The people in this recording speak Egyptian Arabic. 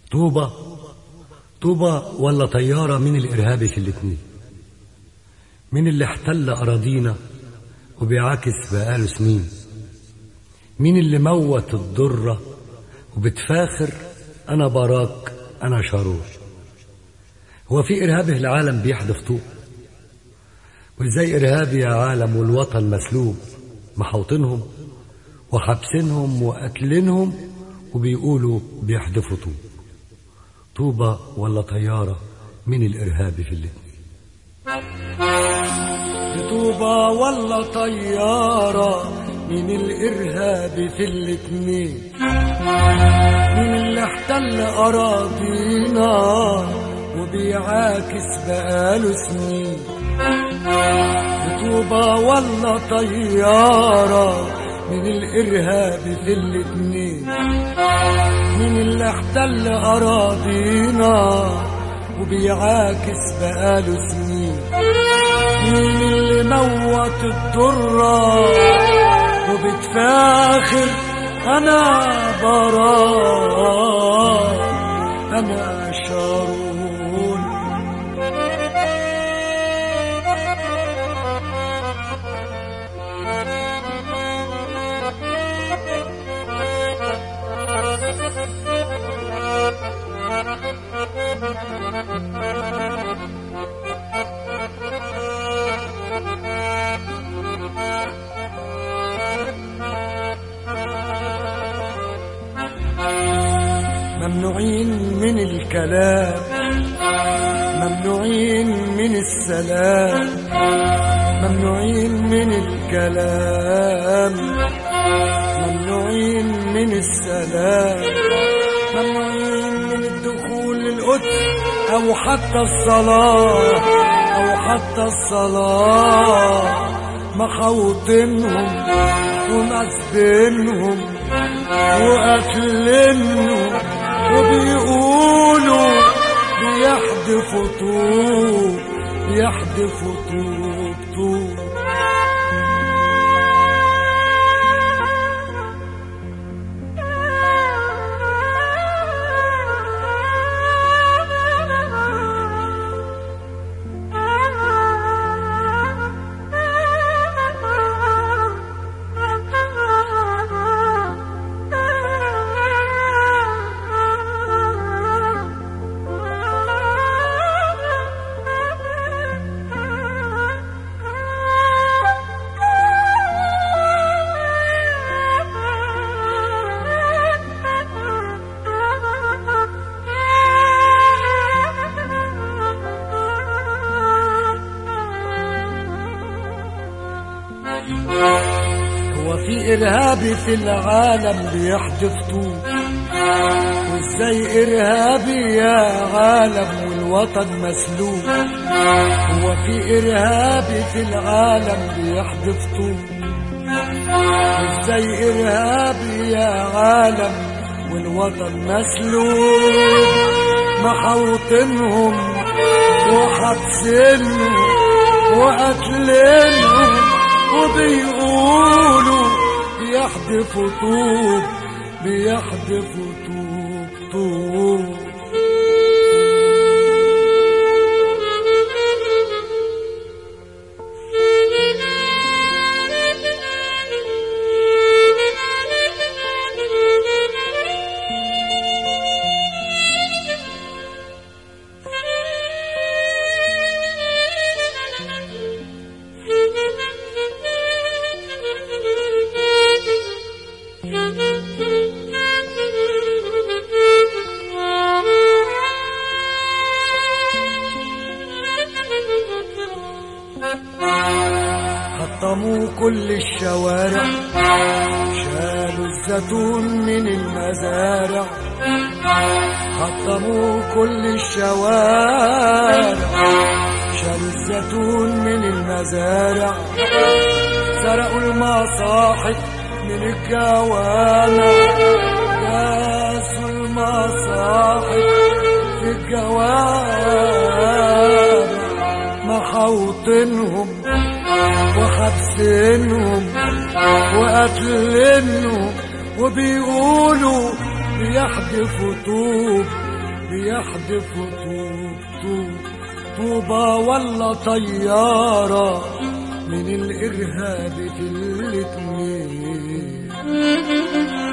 طوبة طوبة ولا طيارة من الإرهابي في الاتنين من اللي احتل أراضينا وبيعاكس بقاله سنين مين اللي موت الضرة وبتفاخر أنا براك أنا شارور هو في إرهابي العالم بيحدف طوب وإزاي إرهابي يا عالم والوطن مسلوب محوطينهم وحابسينهم وقتلينهم وبيقولوا بيحدفوا طوب طوبة ولا طيارة من الإرهابي في الاتنين طوبة ولا طيارة من الإرهابي في الاتنين من اللي احتل أراضينا وبيعاكس بقاله سنين طوبة ولا طيارة من الإرهابي في الاتنين من اللي احتل أراضينا وبيعاكس بقاله سنين مين اللي موت الضرة وبتفاخر أنا براء أنا شارون ممنوعين من الكلام ممنوعين من السلام ممنوعين من الكلام ممنوعين من السلام ممنوعين من الدخول للقدس أو حتى الصلاة أو حتى الصلاة محوطينهم ومسبينهم وقتلينهم وبيقولوا بيحدفوا طوب بيحدفوا طوب طوب هو في إرهابي في العالم بيحدف طوب وإزاي إرهابي يا عالم والوطن مسلوب هو في إرهابي في العالم بيحدف طوب وإزاي إرهابي يا عالم والوطن مسلوب محوطينهم وحبسينهم وقتلينهم وبيقولوا بيحدفوا طوب بيحدفوا طوب طوب حطموا كل الشوارع شالوا الزيتون من المزارع حطموا كل الشوارع شالوا الزيتون من المزارع سرقوا المصاحف من الجوامع داسوا المصاحف في الجوامع محوطينهم وحبسينهم وقتلينهم وبيقولوا بيحدفوا طوب بيحدفوا طوب طوب طوبة ولا طيارة من الإرهاب في الاتنين